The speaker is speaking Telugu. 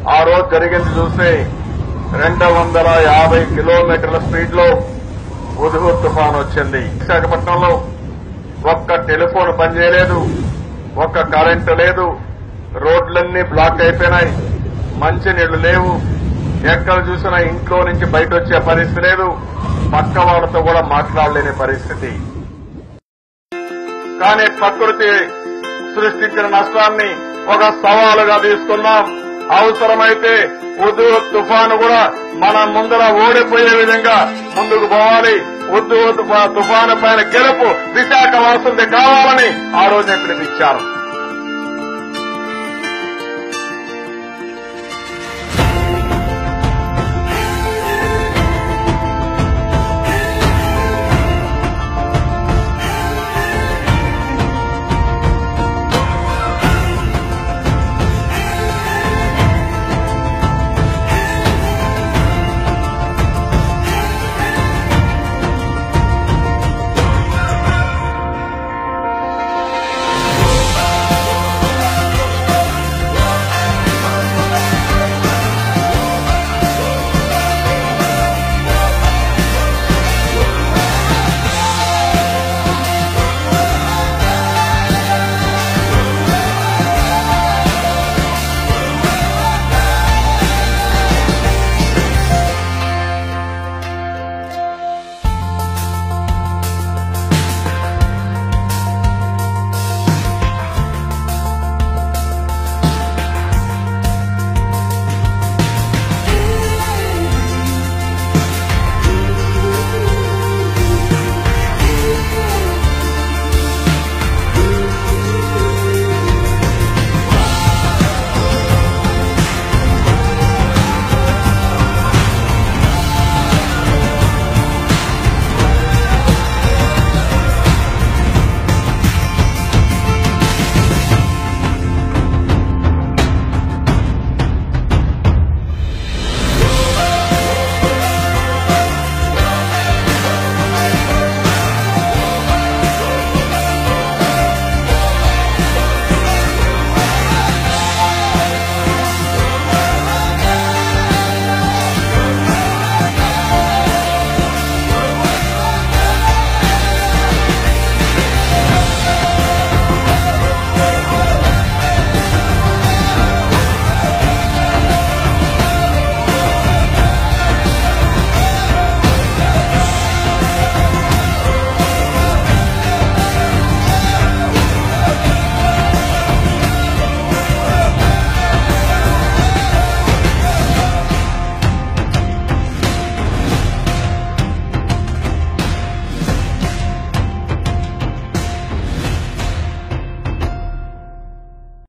ఆ రోజు జరిగింది చూస్తే రెండు వందల యాభై కిలోమీటర్ల స్పీడ్ లో ఉదుగు తుఫాన్ వచ్చింది విశాఖపట్నంలో ఒక్క టెలిఫోన్ పనిచేయలేదు ఒక్క కరెంటు లేదు రోడ్లన్నీ బ్లాక్ అయిపోయినాయి మంచినీళ్లు లేవు ఎక్కడ చూసినా ఇంట్లో నుంచి బయట వచ్చే పరిస్థితి లేదు పక్క వాళ్ళతో కూడా మాట్లాడలేని పరిస్థితి కానీ ప్రకృతి సృష్టించిన నష్టాన్ని ఒక సవాలుగా తీసుకున్నాం అవసరమైతే ఉద్దు తుఫాను కూడా మన ముందర ఓడిపోయే విధంగా ముందుకు పోవాలి ఉద్దు తుఫాను పైన గెలుపు విశాఖ వాసులది కావాలని ఆ రోజే పిలిపించారు